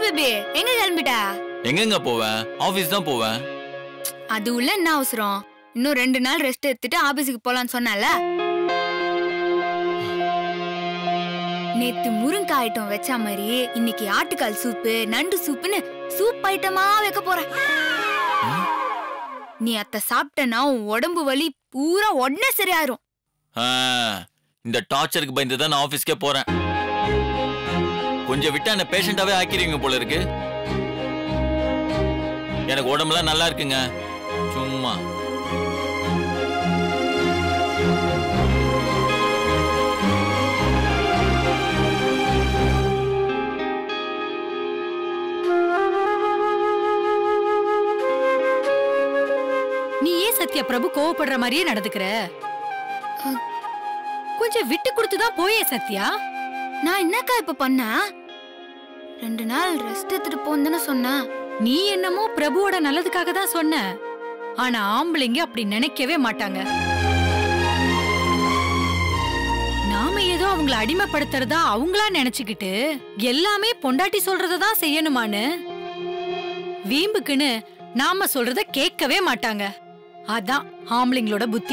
Baby எங்க கிளம்பிட்டா எங்கெங்க போவேன் ஆபீஸ் தான் போவேன் அது உள்ள என்ன அவசரம் இன்னும் ரெண்டு நாள் ரெஸ்ட் எடுத்துட்டு ஆபீஸுக்கு போலான்னு சொன்னல நேத்து முருங்கா ஐட்டம் வச்ச மாதிரி இன்னைக்கு ஆட்டுக்கால் சூப்பு நண்டு சூப்புன்னு சூப் ஐட்டமா வைக்க போறேன் நீ அத்த சாப்பிட்டனா உன் உடம்பு வலி பூரா உடனே சரியாயிரும் ஆ, இந்த டார்ச்சருக்கு பயந்து தான் நான் ஆபீஸ்க்கே போறேன் கொஞ்சம் விட்டா என்ன பேஷண்டாவே ஆக்கிடுவீங்க போல இருக்கு எனக்கு உடம்புலாம் நல்லா இருக்குங்க சும்மா நீ ஏன் சத்யா பிரபு கோவப்படுற மாதிரியே நடந்துக்கிற அஹ். கொஞ்சம் விட்டு கொடுத்து தான் போயே சத்யா நான் என்னக்கா இப்ப பண்ண ரெண்டு நாள் ரெஸ்ட் எடுத்துட்டு போன்னு சொன்னேன் நீ என்னமோ பிரபுவோட நல்லதுக்காக தான் சொன்ன ஆனா ஆம்பளைங்க அப்படி நினைக்கவே மாட்டாங்க நாம ஏதோ அவங்கள அடிமைப்படுத்துறதா அவங்களா நினைச்சுக்கிட்டு எல்லாமே பொண்டாட்டி சொல்றத தான் செய்யணுமான்னு வீம்புக்குன்னு நாம சொல்றத கேட்கவே மாட்டாங்க அதான் ஆம்பளைங்களோட புத்தி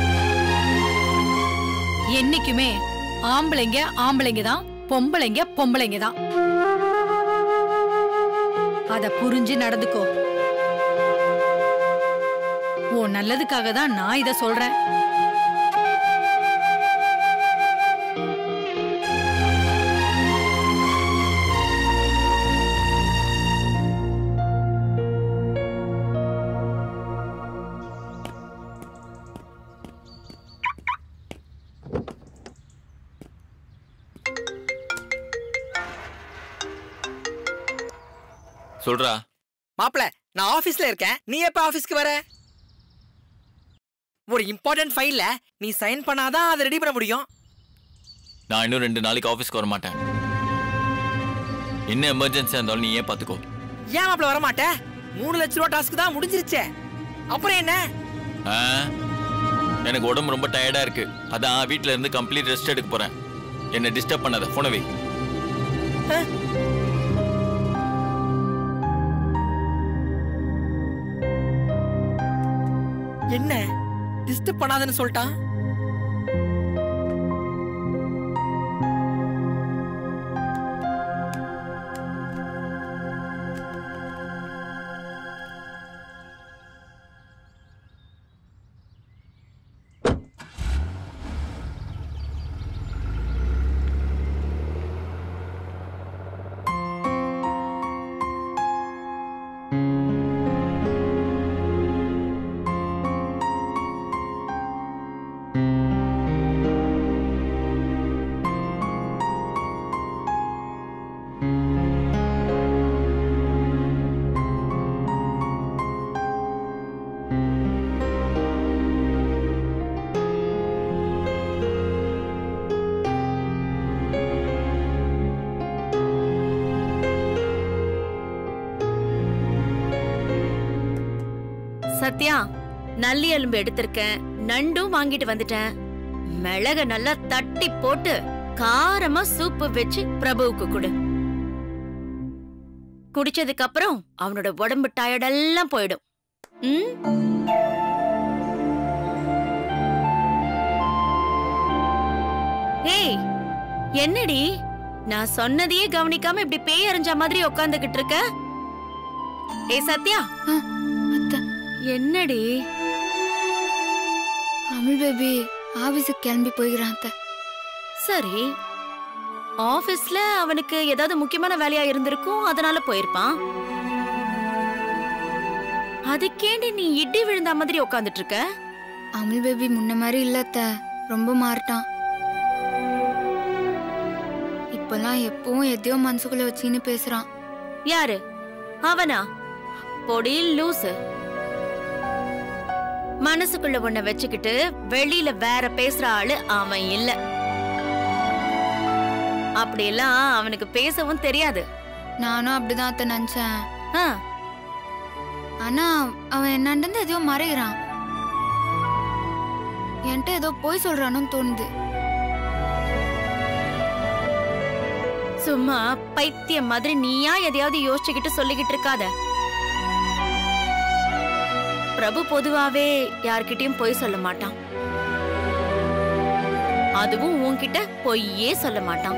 என்னைக்குமே ஆம்பளைங்க ஆம்பளைங்க தான் பொம்பளைங்க பொம்பளைங்க தான் அத புரிஞ்சு நடந்துக்கோ உன் நல்லதுக்காக தான் நான் இத சொல்றேன் சொல்றா மாப்ள நான் ஆபீஸ்ல இருக்கேன் நீ எப்ப ஆபீஸ்க்கு வர ஒரு இம்பார்ட்டன்ட் ஃபைல்ல நீ சைன் பண்ணாதான் அதை ரெடி பண்ண முடியும் நான் இன்னும் ரெண்டு நாளைக்கு ஆபீஸ்க்கு வர மாட்டேன் என்ன எமர்ஜென்சியா இருந்தாலும் நீ ஏன் பாத்துக்கோ ஏன் மாப்ள வர மாட்ட மூணு லட்ச ரூபா டாஸ்க் தான் முடிஞ்சிருச்சே அப்புறம் என்ன ஆ? எனக்கு உடம்பு ரொம்ப டயர்டா இருக்கு அதான் வீட்ல இருந்து கம்ப்ளீட் ரெஸ்ட் எடுக்க போறேன் என்ன டிஸ்டர்ப் பண்ணாத போனவே என்ன டிஸ்டர்ப் பண்ணாதன்னு சொல்லிட்டான் சத்யா நல்லி எலும்பு எடுத்திருக்கேன் நண்டும் வாங்கிட்டு வந்துட்டேன் மிளக நல்லா தட்டி போட்டு காரமா சூப்பு வச்சு பிரபுவுக்கு கொடு குடிச்சதுக்கு அப்புறம் அவனோட உடம்பு டயர்டெல்லாம் போயிடும் ம் ஏய் என்னடி நான் சொன்னதையே கவனிக்காம இப்படி பேய் அறிஞ்ச மாதிரி உட்காந்துக்கிட்டு இருக்க ஏய் சத்யா அத்தை என்னடி அமுல் பேபி ஆபீஸுக்கு கிளம்பி போய்கிறான் அத்தை சரி ஆபீஸ்ல அவனுக்கு ஏதாவது முக்கியமான வேலையா இருந்திருக்கும் அதனால போயிருப்பான் அதுக்கேண்டி நீ இடி விழுந்த மாதிரி உட்காந்துட்டு இருக்க அமுல் பேபி முன்ன மாதிரி இல்ல அத்தை ரொம்ப மாறிட்டான் இப்பெல்லாம் எப்பவும் எதையோ மனசுக்குள்ள வச்சுன்னு பேசுறான் யாரு அவனா பொடி லூசு மனசுக்குள்ள ஒண்ண வச்சுக்கிட்டு வெளியில வேற பேசுற ஆளு அவன் இல்ல அப்படியெல்லாம் அவனுக்கு பேசவும் தெரியாது நானும் அப்படிதான் அத்தை நினைச்சேன் ஆ, ஆனா அவன் என்னண்டு எதையோ மறைகிறான் என்கிட்ட ஏதோ போய் சொல்றானு தோணுது சும்மா பைத்தியம் மாதிரி நீயா எதையாவது யோசிச்சுக்கிட்டு சொல்லிக்கிட்டு இருக்காத பிரபு பொதுவாவே யார்கிட்டயும் பொய் சொல்ல மாட்டான் அதுவும் உன்கிட்ட பொய்யே சொல்ல மாட்டான்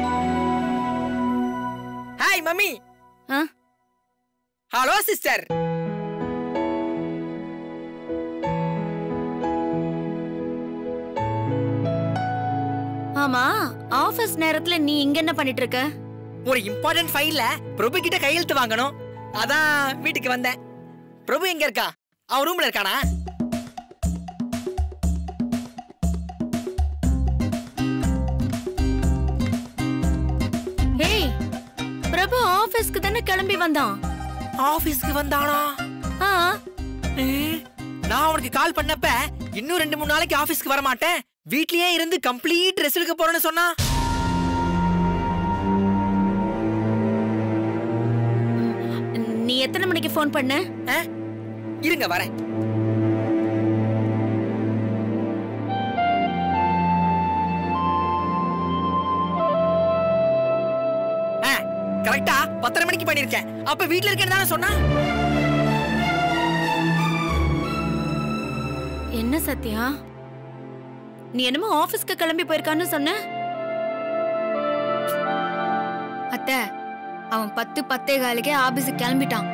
ஹாய் மம்மி ஆ? ஹலோ சிஸ்டர் ஆமா ஆபீஸ் நேரத்துல நீ இங்க என்ன பண்ணிட்டு இருக்க ஒரு இம்பார்ட்டன்ட் ஃபைல்ல பிரபு கிட்ட கையெழுத்து வாங்கணும் அதான் வீட்டுக்கு வந்தேன் பிரபு எங்க இருக்கா அவன் ரூம்ல இருக்கானா ஏய் பிரபு ஆபீஸ்க்கு தானே கிளம்பி வந்தான் ஆபீஸ்க்கு வந்தானா ஆ ஏ, நான் அவனுக்கு கால் பண்ணப்ப இன்னும் ரெண்டு மூணு நாளைக்கு ஆபீஸ்க்கு வர மாட்டேன் வீட்லயே இருந்து கம்ப்ளீட் ரெஸ்ட் எடுக்க போறேன்னு சொன்னா நீ எத்தனை மணிக்கு ஃபோன் பண்ண ஆ? இருங்க வரேன் ஆ, கரெக்டா பத்தரை மணிக்கு பண்ணிருக்கேன் அப்ப வீட்ல இருக்கேன்னு தானே சொன்னா என்ன சத்யா நீ என்னமோ ஆபீஸ்க்கு கிளம்பி போயிருக்கான்னு சொன்ன அத்தை அவன் பத்து பத்தே காலுக்கே ஆபீஸுக்கு கிளம்பிட்டான்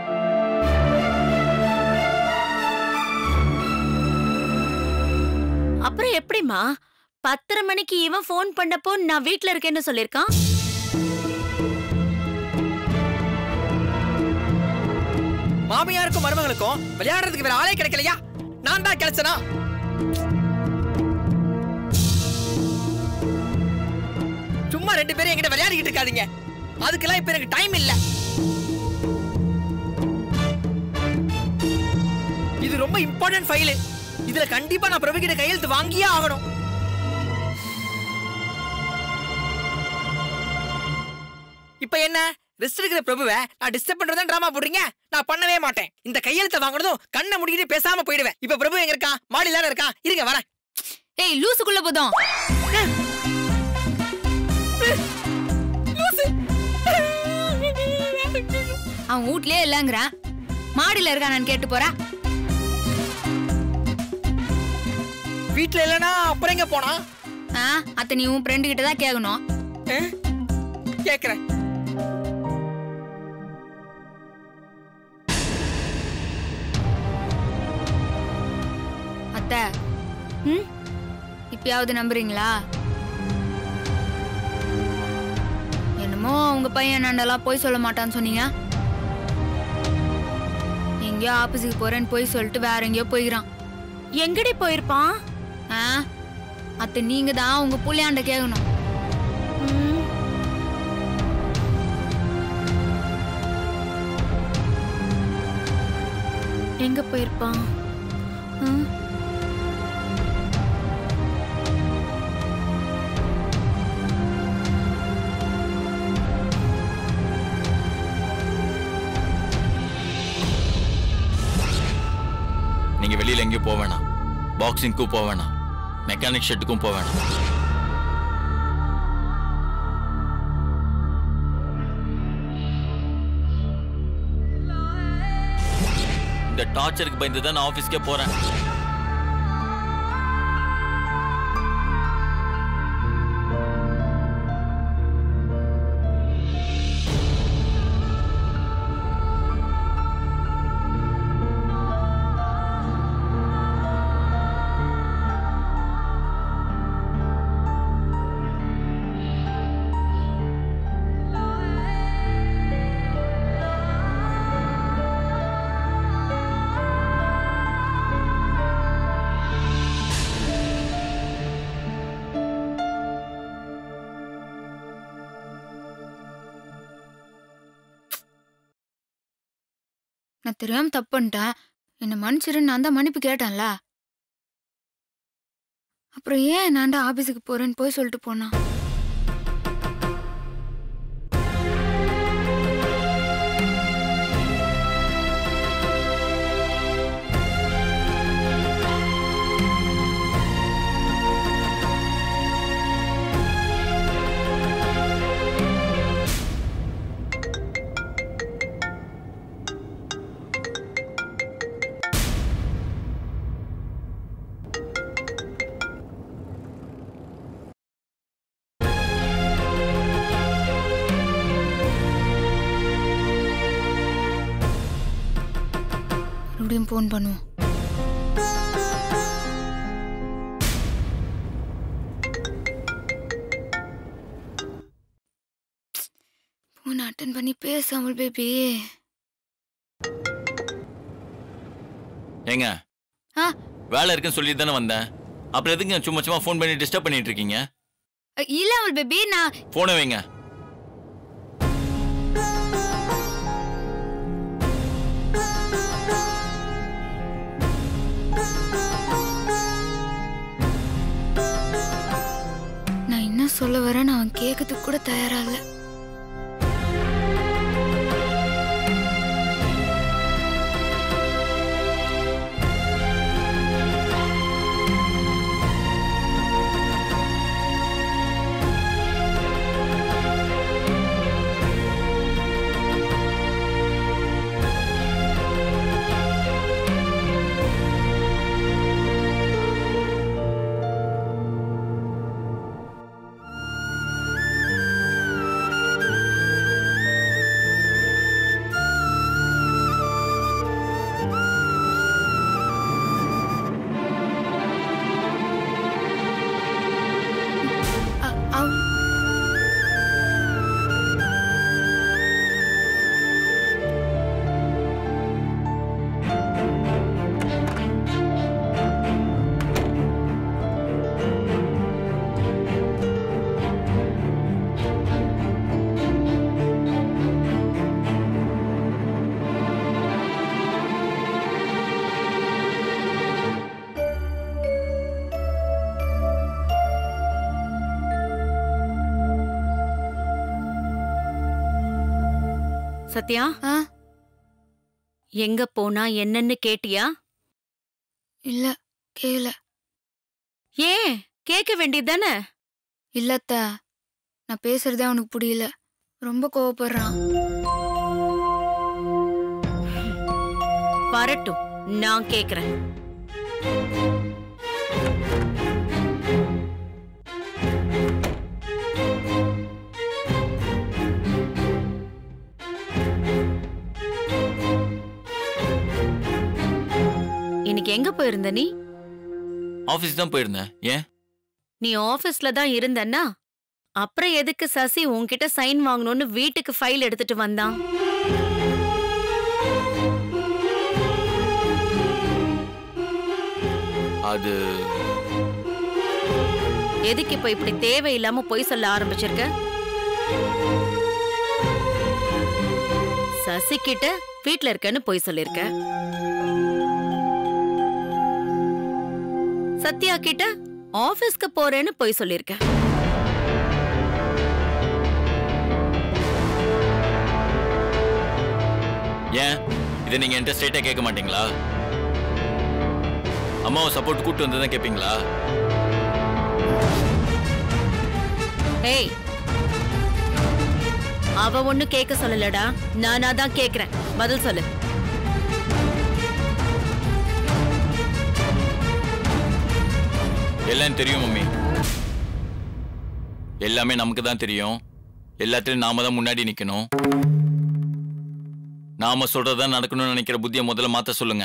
அப்புறம் எப்படிமா பத்தரை மணிக்கு இவன் ஃபோன் பண்ணப்போ நான் வீட்ல இருக்கேன்னு சொல்லிருக்கான் மாமியாருக்கும் மருமகளுக்கும் விளையாடுறதுக்கு வேற ஆளே கிடைக்கலையா நான் தான் கிடைச்சனா சும்மா ரெண்டு பேரும் என்கிட்ட விளையாடிக்கிட்டு இருக்காதீங்க அதுக்கெல்லாம் இப்ப எனக்கு டைம் இல்ல இது ரொம்ப இம்பார்ட்டன்ட் ஃபைல் இதுல கண்டிப்பா நான் பிரபு கிட்ட கையெழுத்து வாங்கியே ஆகணும் இப்ப என்ன ரெஸ்ட் எடுக்கிற பிரபுவை நான் டிஸ்டர்ப் பண்றதா டிராமா போடுறீங்க நான் பண்ணவே மாட்டேன் இந்த கையெழுத்தை வாங்குறதும் கண்ணை முடிக்கிட்டு பேசாம போயிடுவேன் இப்ப பிரபு எங்க இருக்கான் மாடியில இருக்கான் இருங்க வரேன் ஏய் லூசுக்குள்ள போதும் அவன் வீட்லயே இல்லங்கிறான் மாடியில இருக்கானான்னு கேட்டு போறா வீட்ல இல்லனா அப்புறம் எங்க போனா ஆ அத்தை நீ உன் ஃப்ரெண்டு கிட்ட தான் கேட்கணும் அஹ், கேக்குறேன் அத்தை ம் இப்பயாவது நம்புறீங்களா என்னமோ உங்க பையன் நண்டெல்லாம் போய் சொல்ல மாட்டான்னு சொன்னீங்க எங்கேயோ ஆபீஸுக்கு போறேன்னு போய் சொல்லிட்டு வேற எங்கேயோ போய்க்கிறான் எங்கடி போயிருப்பான் ஆ அத்தை நீங்க தான் உங்க புள்ளையாண்ட கேட்கணும் ம், எங்க போயிருப்பான் ம், நீங்க வெளியில எங்கேயும் போக வேணாம் பாக்ஸிங்க்கும் போக வேணாம் மெக்கானிக் ஷெட்டுக்கும் போக வேணாம் இந்த டார்ச்சருக்கு பயந்து தான் நான் ஆஃபீஸ்க்கே போறேன் நான் தெரியாம தப்பு பண்ணிட்டேன் என்ன மன்னிச்சிருன்னு நான் தான் மன்னிப்பு கேட்டேன்ல அப்புறம் ஏன் நான் தான் ஆபீஸுக்கு போறேன்னு போய் சொல்லிட்டு போனான் மறுபடியும் ஃபோன் பண்ணுவோம் ஃபோன் அட்டன் பண்ணி பேசாமல் பேபி ஏங்க ஆ வேலை இருக்குன்னு சொல்லிட்டு தானே வந்தேன் அப்புறம் எதுக்கு சும்மா சும்மா ஃபோன் பண்ணி டிஸ்டர்ப் பண்ணிட்டு இருக்கீங்க இல்ல அவள் பேபி நான் போனை வைங்க நான் என்ன சொல்ல வரேன்னு அவன் கேட்கறதுக்கு கூட தயாரா இல்ல அ- அவ்- சத்யா ஆ எங்க போனா என்னன்னு கேட்டியா இல்ல கேள ஏன் கேட்க வேண்டியதானே இல்லத்த நான் பேசுறதே அவனுக்கு புரியல ரொம்ப கோவப்படுறான் வரட்டும் நான் கேக்குறேன் இன்னைக்கு எங்க போயிருந்த நீ ஆஃபீஸ் தான் போயிருந்தேன் ஏன் நீ ஆபீஸ்ல தான் இருந்தன்னா அப்புறம் எதுக்கு சசி உன்கிட்ட சைன் வாங்கணும்னு வீட்டுக்கு ஃபைல் எடுத்துட்டு வந்தான் அது எதுக்கு இப்ப இப்படி தேவையில்லாம பொய் சொல்ல ஆரம்பிச்சிருக்க சசி கிட்ட வீட்ல இருக்கேன்னு பொய் சொல்லிருக்க சத்யா கிட்ட ஆபீஸ்க்கு போறேன்னு பொய் சொல்லிருக்க ஏன் இதை நீங்க என்கிட்ட ஸ்ட்ரைட்டா கேட்க மாட்டீங்களா அம்மாவை சப்போர்ட் கூட்டு வந்து தான் கேட்பீங்களா ஏய் அவ ஒண்ணு கேட்க சொல்லலடா நானா தான் கேக்குறேன் பதில் சொல்லு எல்லாம் தெரியும் மம்மி எல்லாமே நமக்கு தான் தெரியும் எல்லாத்துலயும் நாம தான் முன்னாடி நிக்கணும் நாம சொல்றதா நடக்கணும்னு நினைக்கிற புத்தியை முதல்ல மாத்த சொல்லுங்க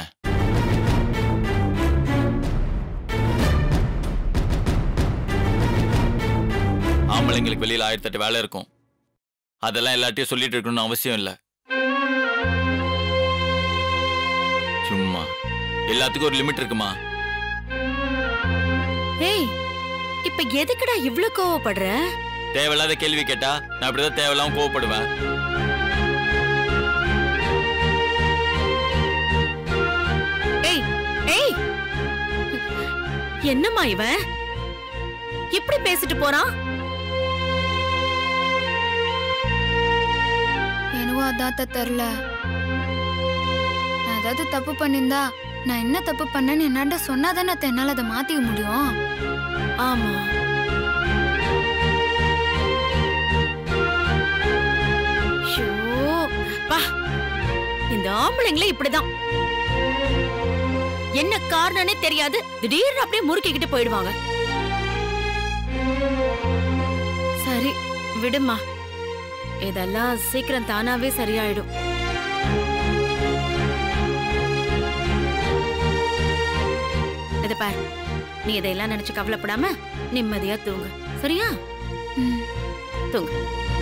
ஆம்பளைங்களுக்கு வெளியில ஆயிரத்தெட்டு வேலை இருக்கும் அதெல்லாம் எல்லார்ட்டையும் சொல்லிட்டு இருக்கணும்னு அவசியம் இல்லை சும்மா எல்லாத்துக்கும் ஒரு லிமிட் இருக்குமா ஏய் இப்ப எதுக்குடா இவ்ளோ கோவப்படுற தேவையில்லாத கேள்வி கேட்டா நான் அப்படிதான் தேவையில்லாம கோவப்படுவேன் ஏய் ஏய் என்னம்மா இவன் இப்படி பேசிட்டு போறான் எனவும் அதான் தெரில நான் ஏதாவது தப்பு பண்ணியிருந்தா நான் என்ன தப்பு பண்ணேன்னு என்னாண்ட சொன்னாதானே அத்தை என்னால அதை மாத்திக்க முடியும் ஆமா ஷோ, பா இந்த ஆம்பளைங்களே இப்படிதான் என்ன காரணம்னே தெரியாது திடீர்னு அப்படியே முறுக்கிக்கிட்டு போயிடுவாங்க சரி விடுமா இதெல்லாம் சீக்கிரம் தானாவே சரியாயிடும் இத பாரு நீ இதையெல்லாம் நினைச்சு கவலைப்படாம நிம்மதியா தூங்கு சரியா ம். தூங்கு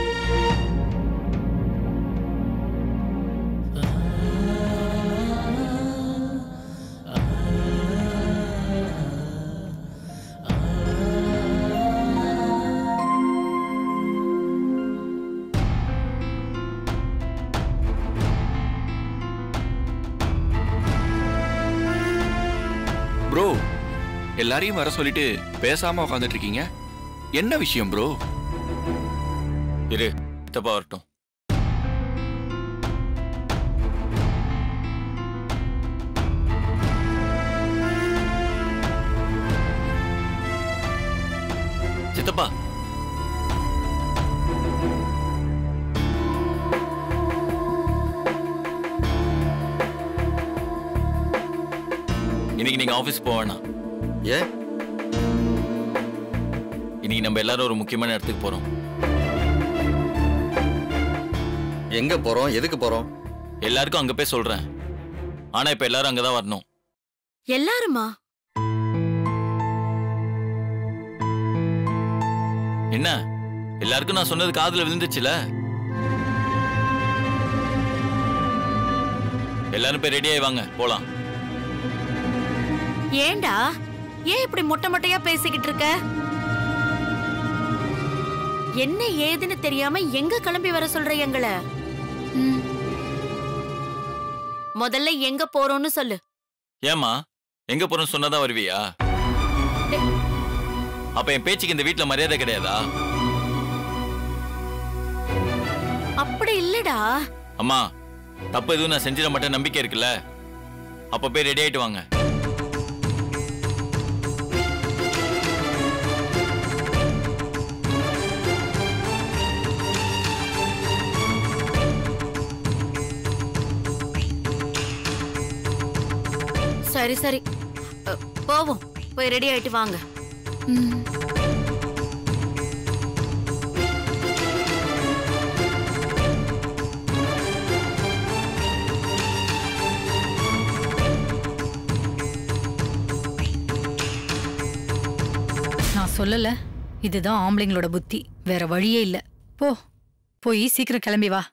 ப்ரோ எல்லாரையும் வர சொல்லிட்டு பேசாம உட்காந்துட்டு இருக்கீங்க என்ன விஷயம் ப்ரோ இரு சித்தப்பா வரட்டும் சித்தப்பா இன்னைக்கு நீங்க ஆபீஸ் போக வேணாம் ஏன் இன்னைக்கு நம்ம எல்லாரும் ஒரு முக்கியமான இடத்துக்கு போறோம் எங்க போறோம் எதுக்கு போறோம் எல்லாருக்கும் அங்க போய் சொல்றேன் ஆனா இப்ப எல்லாரும் அங்கதான் வரணும் எல்லாருமா என்ன எல்லாருக்கும் நான் சொன்னது காதுல விழுந்துச்சுல எல்லாரும் போய் ரெடி ஆயி வாங்க போலாம் ஏண்டா ஏன் இப்படி மொட்டை மொட்டையா பேசிக்கிட்டு இருக்க என்ன ஏதுன்னு தெரியாம எங்க கிளம்பி வர சொல்ற எங்களை ம். முதல்ல எங்க போறோம்னு சொல்லு ஏமா எங்க போறோம்னு சொன்னாதான் வருவியா அப்ப என் பேச்சுக்கு இந்த வீட்ல மரியாதை கிடையாதா அப்படி இல்லடா அம்மா தப்பு எதுவும் நான் செஞ்சிட மாட்டேன் நம்பிக்கை இருக்குல்ல அப்ப போய் ரெடி ஆயிட்டு வாங்க சரி சரி அ, போவோம் போய் ரெடி ஆயிட்டு வாங்க ம். நான் சொல்லல இதுதான் ஆம்பளைங்களோட புத்தி வேற வழியே இல்ல போ போய் சீக்கிரம் கிளம்பி வா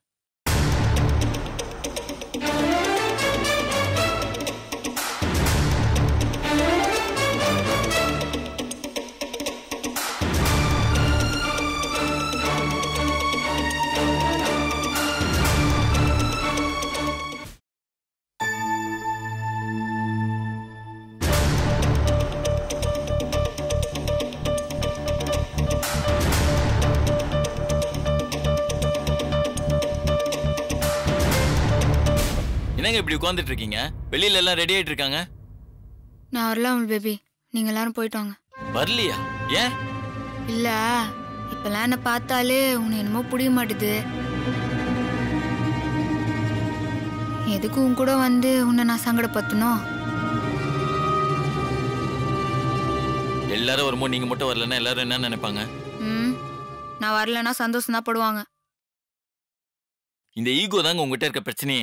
என்னங்க இப்படி உட்கார்ந்துட்டு இருக்கீங்க வெளியில எல்லாம் ரெடி ஆயிட்டு இருக்காங்க நான் வரலாம் பேபி நீங்க எல்லாரும் போயிட்டு வாங்க வரலையா ஏன் இல்ல இப்பெல்லாம் என்ன பார்த்தாலே உன்னை என்னமோ புரிய மாட்டுது எதுக்கு உன் கூட வந்து உன்னை நான் சங்கடப்படுத்தணும் எல்லாரும் வரும்போது நீங்க மட்டும் வரலன்னா எல்லாரும் என்ன நினைப்பாங்க ம் நான் வரலன்னா சந்தோஷம் தான் படுவாங்க இந்த ஈகோ தாங்க உங்ககிட்ட இருக்க பிரச்சனையே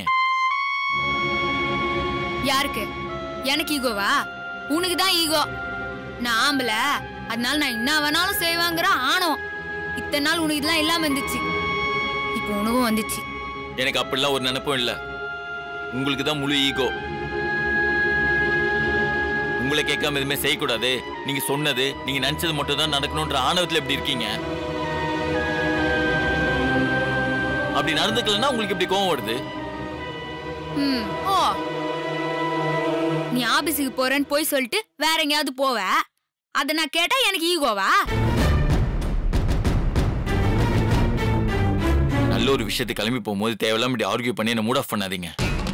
யாருக்கு எனக்கு ஈகோவா உனக்கு தான் ஈகோ நான் ஆம்பளை அதனால நான் என்ன வேணாலும் செய்வாங்கிற ஆணவம் இத்தனை நாள் உனக்கு இதெல்லாம் இல்லாம இருந்துச்சு இப்போ உனக்கும் வந்துச்சு எனக்கு அப்படிலாம் ஒரு நினைப்பும் இல்ல உங்களுக்கு தான் முழு ஈகோ உங்களை கேட்காம எதுவுமே செய்யக்கூடாது நீங்க சொன்னது நீங்க நினைச்சது மட்டும் தான் நடக்கணும்ன்ற ஆணவத்துல எப்படி இருக்கீங்க அப்படி நடந்துக்கலன்னா உங்களுக்கு இப்படி கோவம் வருது ம் ஓ நீ ஆபீஸுக்கு போறேன்னு போய் சொல்லிட்டு வேற எங்கேயாவது போவ அத நான் கேட்டா எனக்கு ஈகோவா நல்ல ஒரு விஷயத்துக்கு கிளம்பி போகும்போது தேவையில்லாம இப்படி ஆர்கியூ பண்ணி என்ன மூட் ஆஃப் பண்ணாதீங்க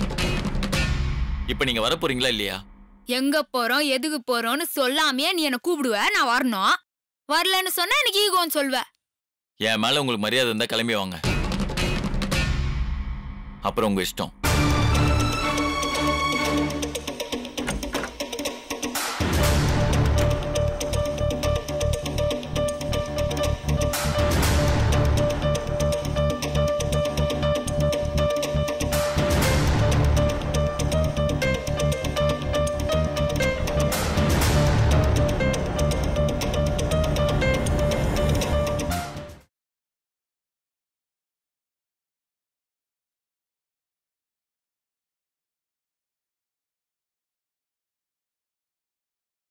இப்போ நீங்க வர போறீங்களா இல்லையா எங்க போறோம் எதுக்கு போறோம்னு சொல்லாமையே நீ என்ன கூப்பிடுவ நான் வரணும் வரலன்னு சொன்னா எனக்கு ஈகோன்னு சொல்வ என் மேல உங்களுக்கு மரியாதை இருந்தா கிளம்பி வாங்க அப்புறம் உங்க இஷ்டம்